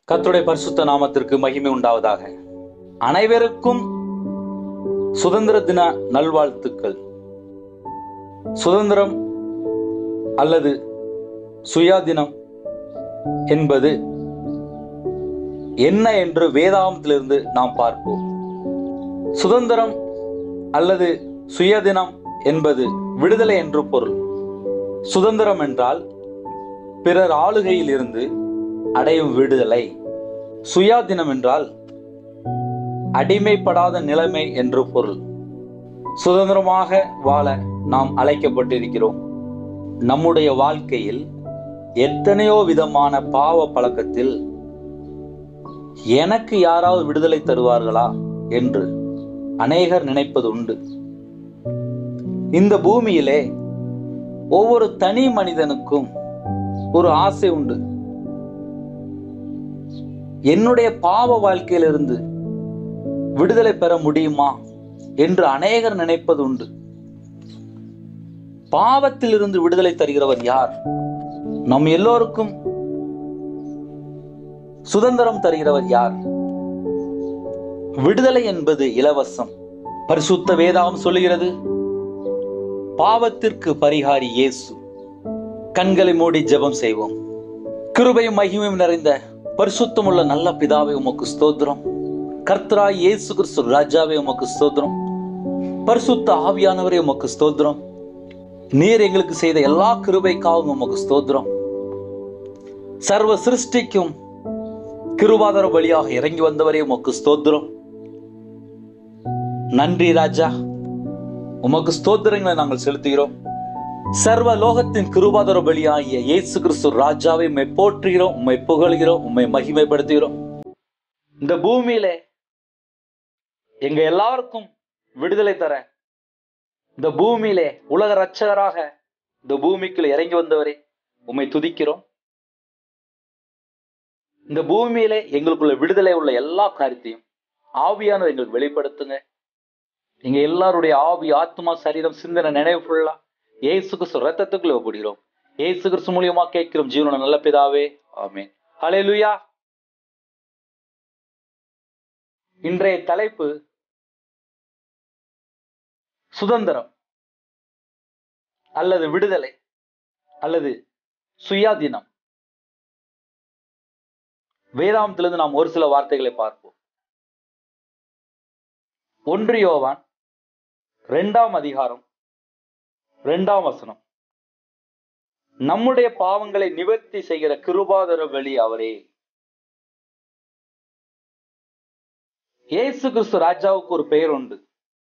கர்த்தருடைய பரிசுத்த நாமத்திற்கு மகிமை உண்டாவதாக அனைவருக்கும் சுதந்திர தின நல்வாழ்த்துக்கள் சுதந்திரம் அல்லது சுயாதீனம் என்பது என்ன என்று வேதாகமத்திலிருந்து நாம் பார்ப்போம் சுதந்திரம் அல்லது சுயதினம் என்பது விடுதலை என்று பொருள் சுதந்திரம் என்றால் பிறர் ஆளுகையில் இருந்து அடையும் விடுதலை சுயாதீனம் என்றால் அடிமைப்படாத நிலைமை என்று பொருள் சுதந்திரமாக வாழ நாம் அழைக்கப்பட்டிருக்கிறோம் நம்முடைய வாழ்க்கையில் எத்தனையோ விதமான பாவ பழக்கத்தில் எனக்கு யாராவது விடுதலை தருவார்களா என்று அநேகர் நினைப்பது உண்டு இந்த பூமியிலே ஒவ்வொரு தனி மனிதனுக்கும் ஒரு ஆசை உண்டு என்னுடைய பாவ வாழ்க்கையிலிருந்து விடுதலை பெற முடியுமா என்று அநேகர் நினைப்பது உண்டு பாவத்திலிருந்து விடுதலை தருகிறவர் யார் நம் எல்லோருக்கும் சுதந்திரம் தருகிறவர் யார் விடுதலை என்பது இலவசம் பரிசுத்த வேதாகம் சொல்லுகிறது பாவத்திற்கு பரிகாரி இயேசு கண்களை மூடி ஜெபம் செய்வோம் கிருபையும் மகிமையும் நிறைந்த பரிசுத்தமுள்ள நல்ல பிதாவை உமக்கு ஸ்தோத்திரம் கர்த்தராய் இயேசு கிறிஸ்து ராஜாவே உமக்கு ஸ்தோத்திரம் பரிசுத்த ஆவியானவரே உமக்கு ஸ்தோத்திரம் நீர் எங்களுக்கு செய்த எல்லா கிருபைக்காகவும் உமக்கு ஸ்தோத்திரம் சர்வ சிருஷ்டிக்கும் கிருபாதர வழியாக இறங்கி வந்தவரே உமக்கு ஸ்தோத்திரம் நன்றி ராஜா உமக்கு ஸ்தோத்திரங்களை நாங்கள் செலுத்துகிறோம் சர்வ லோகத்தின் கிருபாதர பலியாகிய இயேசு கிறிஸ்து ராஜாவை உம்மை போற்றுகிறோம் உம்மை புகழ்கிறோம் உம்மை மகிமைப்படுத்துகிறோம் இந்த பூமியிலே எங்க எல்லாருக்கும் விடுதலை தர இந்த பூமியிலே உலக ரட்சகராக இந்த பூமிக்குள்ள இறங்கி வந்தவரே உம்மை துதிக்கிறோம் இந்த பூமியிலே எங்களுக்குள்ள விடுதலை உள்ள எல்லா காரியத்தையும் ஆவியானவர் எங்களுக்கு வெளிப்படுத்துங்க எங்க எல்லாருடைய ஆவி ஆத்மா சரீரம் சிந்தனை நினைவு ஃபுல்லா ஏசு கிறிஸ்து ரத்தத்துக்குள்ள ஒப்பிடுகிறோம் ஏசு கிறிஸ்து மூலியமா கேட்கிறோம் ஜீவன நல்ல பிதாவே ஆமென் ஹalleluya இன்றைய தலைப்பு சுதந்திரம் அல்லது விடுதலை அல்லது சுயாதீனம் வேதாந்தத்திலிருந்து நாம் ஒரு சில வார்த்தைகளை பார்ப்போம் ஒன்று யோவான் இரண்டாம் அதிகாரம் இரண்டாம் வசனம் நம்முடைய பாவங்களை நிவர்த்தி செய்கிற கிருபாதர வழி அவரே இயேசு கிறிஸ்து ராஜாவுக்கு ஒரு பெயர் உண்டு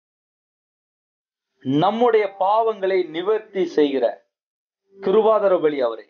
நம்முடைய பாவங்களை நிவர்த்தி செய்கிற கிருபாதர வழி அவரே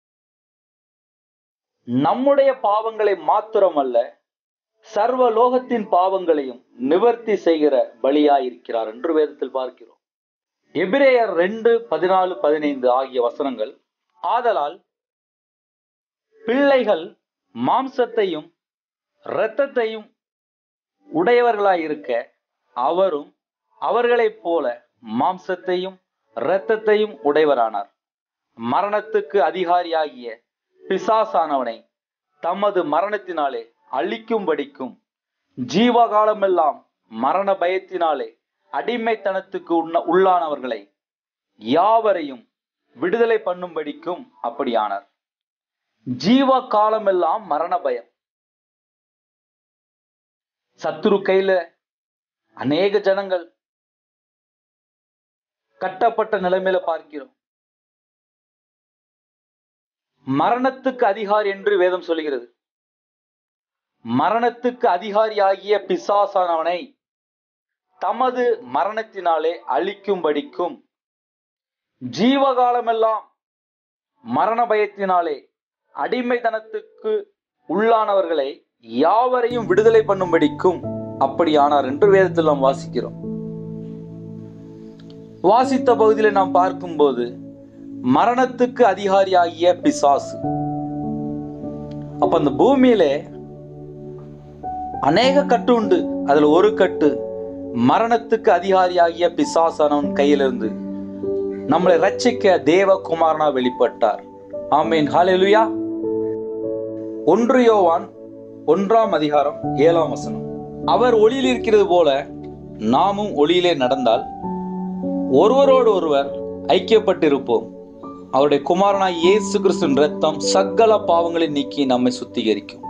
நம்முடைய பாவங்களை மாத்திரமல்ல சர்வ லோகத்தின் பாவங்களையும் நிவர்த்தி செய்கிற பலியாயிருக்கிறார் என்று வேதத்தில் பார்க்கிறோம் எபிரேயர் ரெண்டு பதினாலு பதினைந்து ஆகிய வசனங்கள் ஆதலால் பிள்ளைகள் மாம்சத்தையும் இரத்தத்தையும் உடையவர்களாயிருக்க அவரும் அவர்களைப் போல மாம்சத்தையும் இரத்தத்தையும் உடையவரானார் மரணத்துக்கு அதிகாரியாகிய பிசாசானவனை தமது மரணத்தினாலே அழிக்கும்படிக்கும் ஜீவகாலமெல்லாம் மரண பயத்தினாலே அடிமைத்தனத்துக்கு உண்ண உள்ளானவர்களை யாவரையும் விடுதலை பண்ணும்படிக்கும் அப்படியானார் ஜீவ காலமெல்லாம் மரண பயம் சத்துரு கையில அநேக ஜனங்கள் கட்டப்பட்ட நிலைமையில பார்க்கிறோம் மரணத்துக்கு அதிகாரி என்று வேதம் சொல்கிறது மரணத்துக்கு அதிகாரியாகிய பிசாசானவனை தமது மரணத்தினாலே அழிக்கும்படிக்கும் ஜீவகாலமெல்லாம் மரண பயத்தினாலே அடிமைத்தனத்துக்கு உள்ளானவர்களை யாவரையும் விடுதலை பண்ணும்படிக்கும் அப்படியானார் என்று வேதத்தில் நாம் வாசிக்கிறோம் வாசித்த பகுதியில நாம் பார்க்கும்போது மரணத்துக்கு அதிகாரியாகிய பிசாசு அப்ப அந்த பூமியிலே அநேக கட்டு உண்டு அதுல ஒரு கட்டு மரணத்துக்கு அதிகாரியாகிய பிசாசானவன் கையிலிருந்து நம்மளை ரட்சிக்க தேவகுமாரனா வெளிப்பட்டார் ஆமீன் ஹalleluya ஒன்று யோவான் ஒன்றாம் அதிகாரம் ஏழாம் வசனம் அவர் ஒளியில் இருக்கிறது போல நாமும் ஒளியிலே நடந்தால் ஒருவரோடு ஒருவர் ஐக்கியப்பட்டிருப்போம் அவருடைய குமாரனாய் இயேசு கிறிஸ்துவின் ரத்தம் சகல பாவங்களை நீக்கி நம்மை சுத்திகரிக்கும்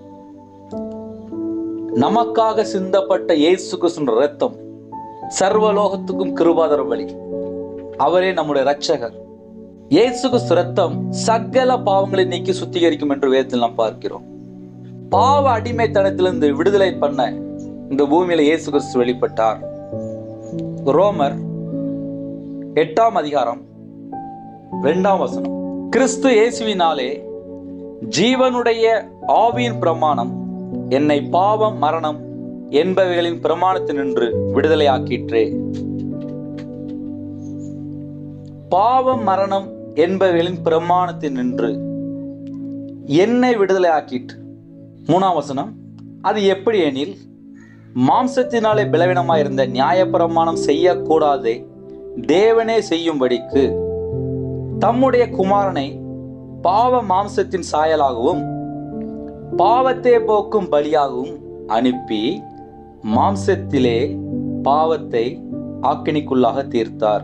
நமக்காக சிந்தப்பட்ட இயேசு கிறிஸ்துவின் ரத்தம் சர்வலோகத்துக்கும் கிருபாதர வழி அவரே நம்முடைய இரட்சகர் இயேசு கிறிஸ்து ரத்தம் சகல பாவங்களை நீக்கி சுத்திகரிக்கும் என்று வேதத்தில் நாம் பார்க்கிறோம் பாவ அடிமைத்தனத்திலிருந்து விடுதலை பண்ண இந்த பூமியில இயேசு கிறிஸ்து வெளிப்பட்டார் ரோமர் எட்டாம் அதிகாரம் இரண்டாம் வசனம் கிறிஸ்து இயேசுவினாலே ஜீவனுடைய ஆவியின் பிரமாணம் என்னை பாவம் மரணம் என்பவைகளின் பிரமாணத்தினின்று விடுதலையாக்கிற்றே பாவம் மரணம் என்பவைகளின் பிரமாணத்தினின்று என்னை விடுதலையாக்கிற்று மூணாம் வசனம் அது எப்படி எனில் மாம்சத்தினாலே பலவீனமாயிருந்த நியாயப்பிரமாணம் செய்யக்கூடாதே தேவனே செய்யும்படிக்கு தம்முடைய குமாரனை பாவ மாம்சத்தின் சாயலாகவும் பாவத்தை போக்கும் பலியாகவும் அனுப்பி மாம்சத்திலே பாவத்தை ஆக்கினிக்குள்ளாக தீர்த்தார்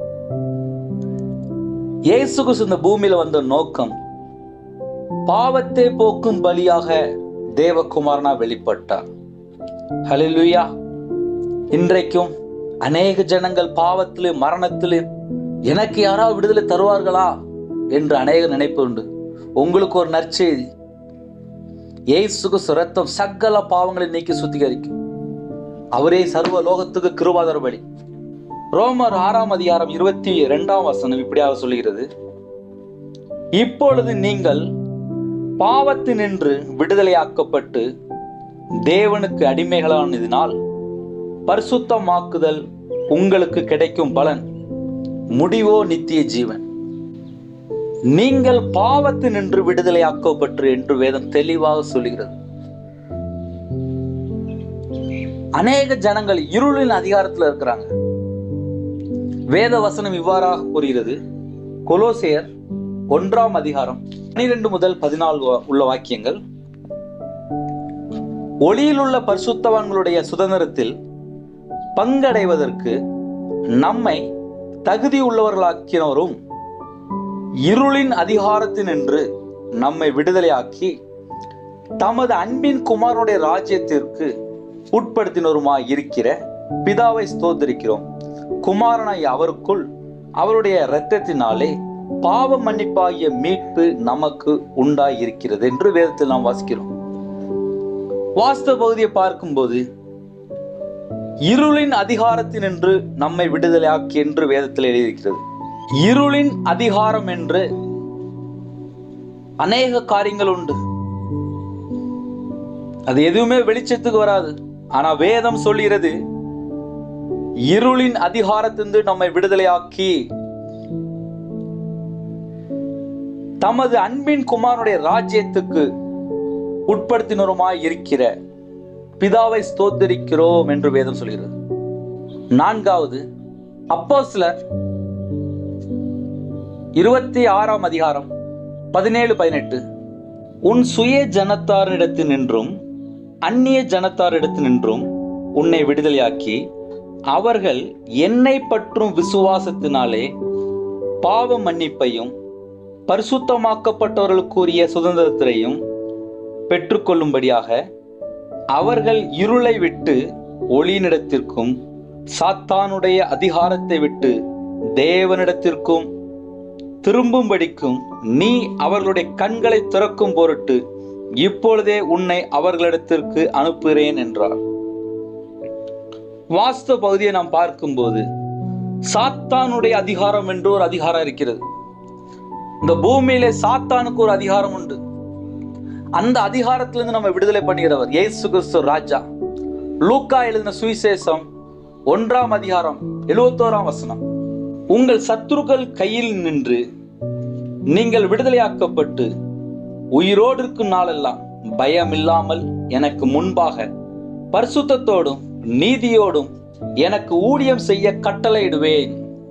இயேசு கிறிஸ்து இந்த பூமியில வந்த நோக்கம் பாவத்தை போக்கும் பலியாக தேவகுமாரனா வெளிப்பட்டார் ஹalleluya இன்றைக்கும் அநேக ஜனங்கள் பாவத்திலே மரணத்திலே எனக்கு யாராவது விடுதலை தருவார்களா என்று அநேக நினைப்பு உண்டு உங்களுக்கு ஒரு நற்செய்தி இயேசுக்கு சுரத்தம் சகல பாவங்களை நீக்கி சுத்திகரிக்கும் அவரே சர்வ லோகத்துக்கு கிருபாதர பலி ரோமர் ஆறாம் அதிகாரம் இருபத்தி இரண்டாம் வசனம் இப்படியாக சொல்கிறது இப்பொழுது நீங்கள் பாவத்தினின்று விடுதலையாக்கப்பட்டு தேவனுக்கு அடிமைகளானதினால் பரிசுத்தமாக்குதல் உங்களுக்கு கிடைக்கும் பலன் முடிவோ நித்திய ஜீவன் நீங்கள் பாவத்தினின்று விடுதலையாக்கப்பட்டு என்று வேதம் தெளிவாக சொல்கிறது அநேக ஜனங்கள் இருளின் அதிகாரத்தில் இருக்கிறாங்க வேத வசனம் இவ்வாறாக கூறுகிறது கொலோசேயர் ஒன்றாம் அதிகாரம் பனிரெண்டு முதல் பதினாலு உள்ள வாக்கியங்கள் ஒளியில் உள்ள பரிசுத்தவான்களுடைய சுதந்திரத்தில் பங்கடைவதற்கு நம்மை தகுதி உள்ளவர்களாக்கினவரும் இருளின் அதிகாரத்தினின்று நம்மை விடுதலையாக்கி தமது அன்பின் குமாரனுடைய ராஜ்யத்திற்கு உட்படுத்தினருமாய் இருக்கிற பிதாவை ஸ்தோத்தரிக்கிறோம் குமாரனாய் அவருக்குள் அவருடைய இரத்தத்தினாலே பாவ மன்னிப்பாகிய மீட்பு நமக்கு உண்டாய் இருக்கிறது என்று வேதத்தில் நாம் வாசிக்கிறோம் வாஸ்தவ பகுதியை பார்க்கும்போது இருளின் அதிகாரத்தினின்று நம்மை விடுதலையாக்கி என்று வேதத்தில் எழுதியிருக்கிறது இருளின் அதிகாரம் என்று அநேக காரியங்கள் உண்டு அது எதுவுமே வெளிச்சத்துக்கு வராது ஆனா வேதம் சொல்லுகிறது இருளின் அதிகாரத்திலிருந்து நம்மை விடுதலையாக்கி தமது அன்பின் குமாரனுடைய ராஜ்யத்துக்கு உட்படுத்தினருமாய் இருக்கிற பிதாவை ஸ்தோத்தரிக்கிறோம் என்று வேதம் சொல்கிறது நான்காவது அப்போஸ்லர் இருபத்தி ஆறாம் அதிகாரம் பதினேழு பதினெட்டு உன் சுய ஜனத்தாரிடத்தினின்றும் அந்நிய ஜனத்தாரிடத்தினின்றும் உன்னை விடுதலையாக்கி அவர்கள் என்னை பற்றும் விசுவாசத்தினாலே பாவ மன்னிப்பையும் பரிசுத்தமாக்கப்பட்டவர்களுக்குரிய சுதந்திரத்தையும் பெற்றுக்கொள்ளும்படியாக அவர்கள் இருளை விட்டு ஒளியினிடத்திற்கும் சாத்தானுடைய அதிகாரத்தை விட்டு தேவனிடத்திற்கும் திரும்பும்படிக்கும் நீ அவர்களுடைய கண்களை திறக்கும் பொருட்டு இப்பொழுதே உன்னை அவர்களிடத்திற்கு அனுப்புகிறேன் என்றார் வாஸ்து பகுதியை நாம் பார்க்கும்போது சாத்தானுடைய அதிகாரம் என்று ஒரு அதிகாரம் இருக்கிறது இந்த பூமியிலே சாத்தானுக்கு ஒரு அதிகாரம் உண்டு அந்த அதிகாரத்திலிருந்து நம்ம விடுதலை பண்ணுகிறவர் இயேசு கிறிஸ்து ராஜா லூக்கா எழுதின சுவிசேஷம் ஒன்றாம் அதிகாரம் எழுபத்தோராம் வசனம் உங்கள் சத்துருக்கள் கையில் நின்று நீங்கள் விடுதலையாக்கப்பட்டு உயிரோடு இருக்கும் நாளெல்லாம் பயம் இல்லாமல் எனக்கு முன்பாக பரிசுத்தத்தோடும் நீதியோடும் எனக்கு ஊழியம் செய்ய கட்டளையிடுவேன்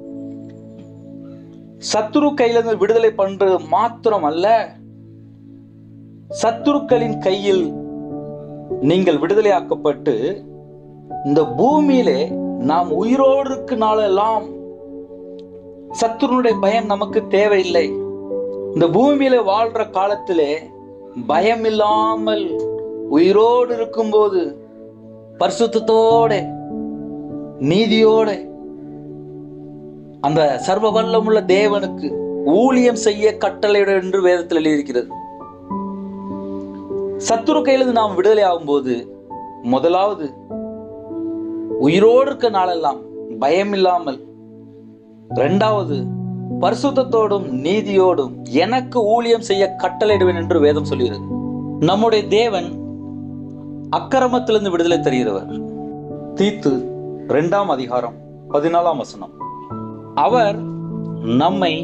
சத்துரு கையில இருந்து விடுதலை பண்றது மாத்திரம் அல்ல சத்துருக்களின் கையில் நீங்கள் விடுதலையாக்கப்பட்டு இந்த பூமியிலே நாம் உயிரோடு இருக்கு நாளெல்லாம் சத்துருனுடைய பயம் நமக்கு தேவையில்லை இந்த பூமியில வாழ்ற காலத்திலே பயம் இல்லாமல் உயிரோடு இருக்கும்போது பரிசுத்தத்தோட நீதியோட அந்த சர்வ வல்லமுள்ள தேவனுக்கு ஊழியம் செய்ய கட்டளையிட என்று வேதத்தில் எழுதியிருக்கிறது சத்துரு கையிலிருந்து நாம் விடுதலை ஆகும்போது முதலாவது உயிரோடு இருக்க நாளெல்லாம் பயம் இல்லாமல் இரண்டாவது பரிசுத்தத்தோடும் நீதியோடும் எனக்கு ஊழியம் செய்ய கட்டளையிடுவேன் என்று வேதம் சொல்கிறது நம்முடைய தேவன் அக்கிரமத்திலிருந்து விடுதலை தருகிறவர் தீத்து இரண்டாம் அதிகாரம் பதினாலாம் வசனம் அவர் நம்மை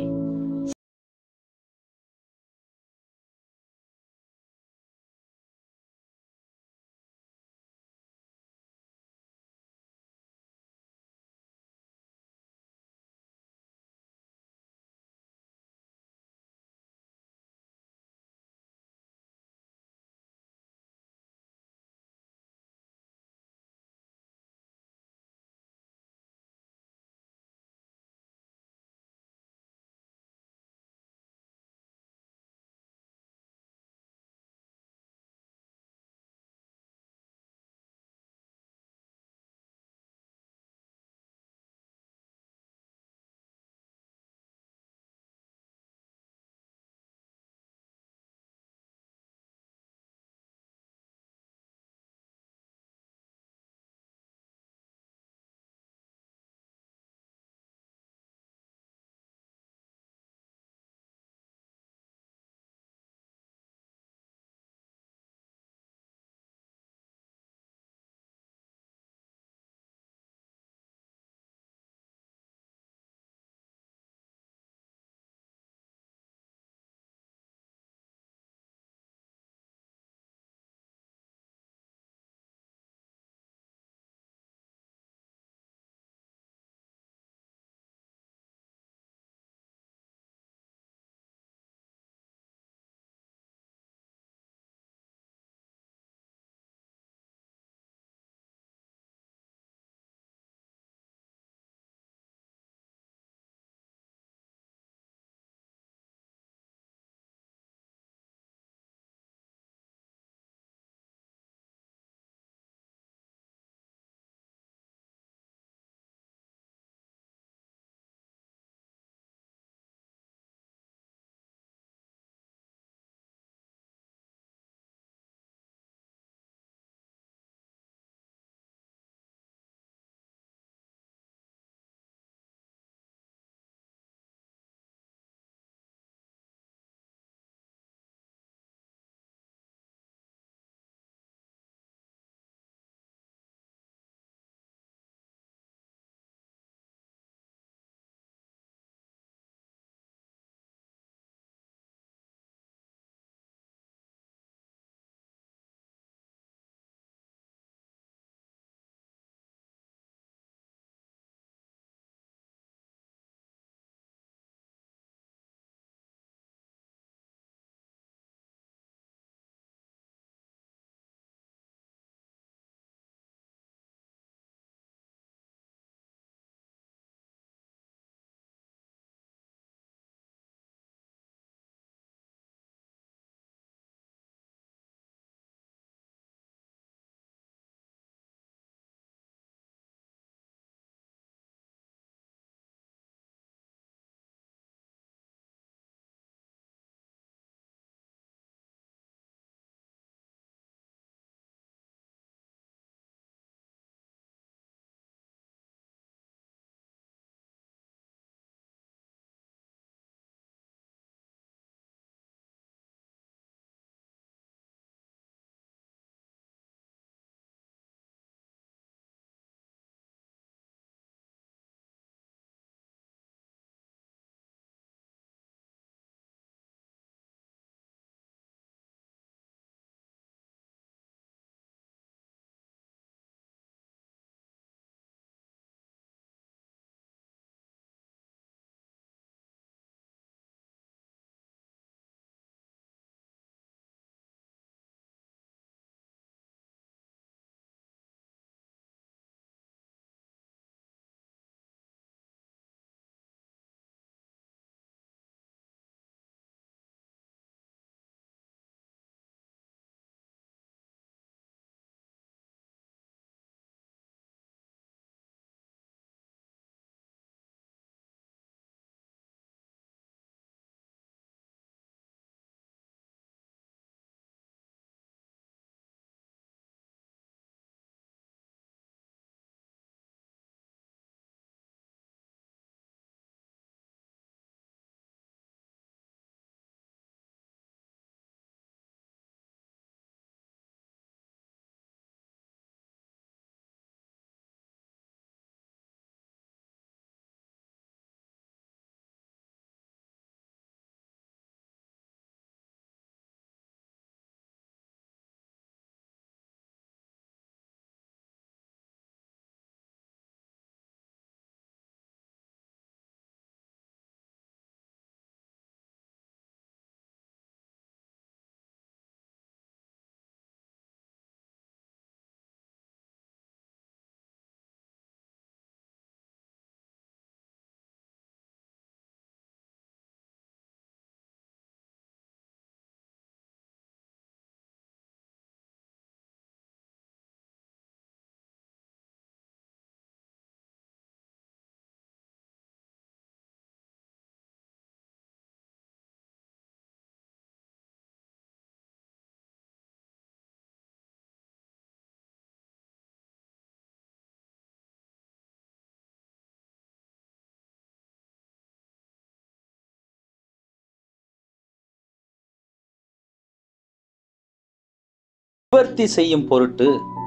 நிவர்த்தி செய்யும் பொருட்டு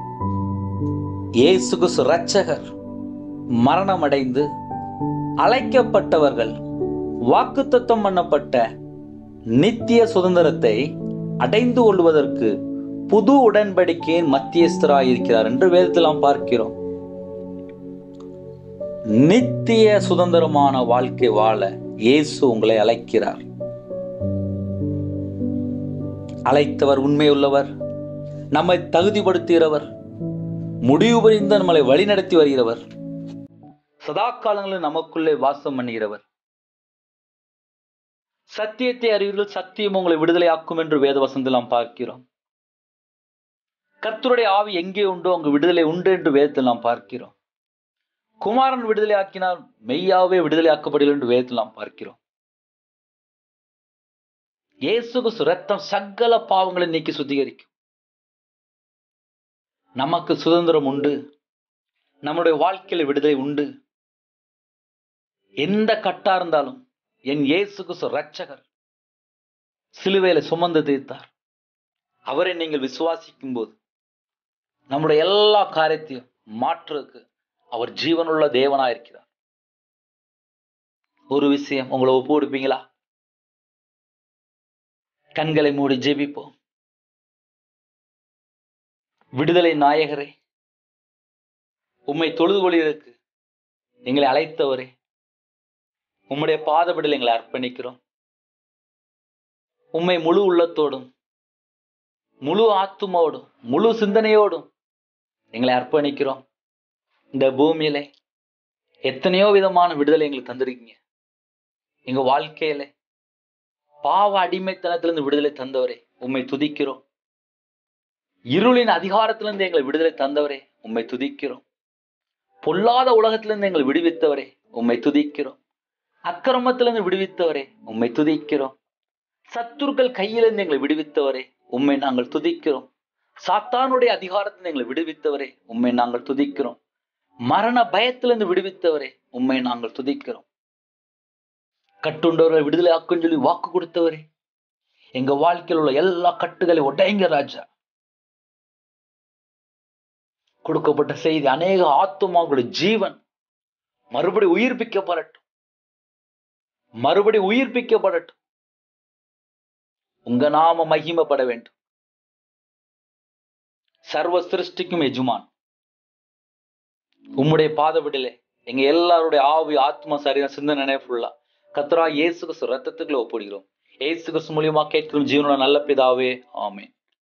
இயேசு கிறிஸ்து இரட்சகர் மரணமடைந்து அழைக்கப்பட்டவர்கள் வாக்குத்தத்தம் பண்ணப்பட்ட நித்திய சுதந்திரத்தை அடைந்து கொள்வதற்கு புது உடன்படிக்கையின் மத்தியஸ்தராய் இருக்கிறார் என்று வேதத்தில் நாம் பார்க்கிறோம் நித்திய சுதந்திரமான வாழ்க்கை வாழ இயேசு உங்களை அழைக்கிறார் அழைத்தவர் உண்மையுள்ளவர் நம்மை தகுதிப்படுத்துகிறவர் முடிவு புரிந்த நம்மளை வழிநடத்தி வருகிறவர் சதா காலங்களில் நமக்குள்ளே வாசம் பண்ணுகிறவர் சத்தியத்தை அறிவீர்கள் சத்தியம் உங்களை விடுதலையாக்கும் என்று வேத வசந்தில் நாம் பார்க்கிறோம் கர்த்தருடைய ஆவி எங்கே உண்டோ அங்கு விடுதலை உண்டு என்று வேதத்தில் நாம் பார்க்கிறோம் குமாரன் விடுதலை ஆக்கினால் மெய்யாவே விடுதலை ஆக்கப்படுகிறது என்று வேதத்தில் நாம் பார்க்கிறோம் இயேசுக்கு ரத்தம் சகல பாவங்களை நீக்கி சுத்திகரிக்கும் நமக்கு சுதந்திரம் உண்டு நம்முடைய வாழ்க்கையில விடுதலை உண்டு எந்த கட்டா இருந்தாலும் என் இயேசுக்கு ரட்சகர் சிலுவையில சுமந்து தீர்த்தார் அவரை நீங்கள் விசுவாசிக்கும் போது நம்முடைய எல்லா காரியத்தையும் மாற்றுறதுக்கு அவர் ஜீவனுள்ள தேவனா இருக்கிறார் ஒரு விஷயம் உங்களை ஒப்பு கொடுப்பீங்களா கண்களை மூடி ஜெபிப்போம் விடுதலை நாயகரே உம்மை தொழுது கொள்வதற்கு எங்களை அழைத்தவரே உம்முடைய பாதபடியில் எங்களை அர்ப்பணிக்கிறோம் உம்மை முழு உள்ளத்தோடும் முழு ஆத்துமாவோடும் முழு சிந்தனையோடும் எங்களை அர்ப்பணிக்கிறோம் இந்த பூமியில எத்தனையோ விதமான விடுதலை எங்களுக்கு தந்திருக்கீங்க எங்க வாழ்க்கையில பாவ அடிமைத்தனத்திலிருந்து விடுதலை தந்தவரே உம்மை துதிக்கிறோம் இருளின் அதிகாரத்திலிருந்து எங்களை விடுதலை தந்தவரே உம்மை துதிக்கிறோம் பொல்லாத உலகத்திலிருந்து எங்களை விடுவித்தவரே உம்மை துதிக்கிறோம் அக்கிரமத்திலிருந்து விடுவித்தவரே உம்மை துதிக்கிறோம் சத்துருக்கள் கையிலிருந்து எங்களை விடுவித்தவரே உம்மை நாங்கள் துதிக்கிறோம் சாத்தானுடைய அதிகாரத்திலிருந்து எங்களை விடுவித்தவரே உம்மை நாங்கள் துதிக்கிறோம் மரண பயத்திலிருந்து விடுவித்தவரே உம்மை நாங்கள் துதிக்கிறோம் கட்டுண்டவர்களை விடுதலை ஆக்குன்னு சொல்லி வாக்கு கொடுத்தவரே எங்க வாழ்க்கையில் உள்ள எல்லா கட்டுகளை உடைங்க ராஜா கொடுக்கப்பட்ட செய்தி அநேக ஆத்துமாக்களுடைய ஜீவன் மறுபடி உயிர்ப்பிக்கப்படட்டும் மறுபடி உயிர்ப்பிக்கப்படட்டும் உங்க நாம மகிமைப்பட வேண்டும் சர்வ சிருஷ்டிக்கும் எஜுமான் உம்முடைய பாதவிடலே எங்க எல்லாருடைய ஆவி ஆத்மா சரீரம் சிந்தனை ஃபுல்லா கத்ரா இயேசு கிறிஸ்து ரத்தத்துக்குள்ள ஒப்பிடுகிறோம் இயேசு கிறிஸ்து மூலியமா கேட்கும் ஜீவனோட நல்ல பிதாவே ஆமென்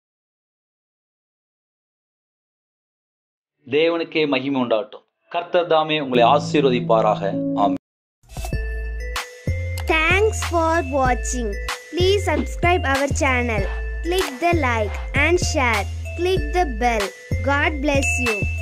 தேவனுக்கே மகிமை உண்டாகட்டும் கர்த்தர் தாமே உங்களை ஆசீர்வதிப்பாராக ஆமென் Thanks for watching. Please subscribe our channel. Click the like and share. Click the bell. God bless you.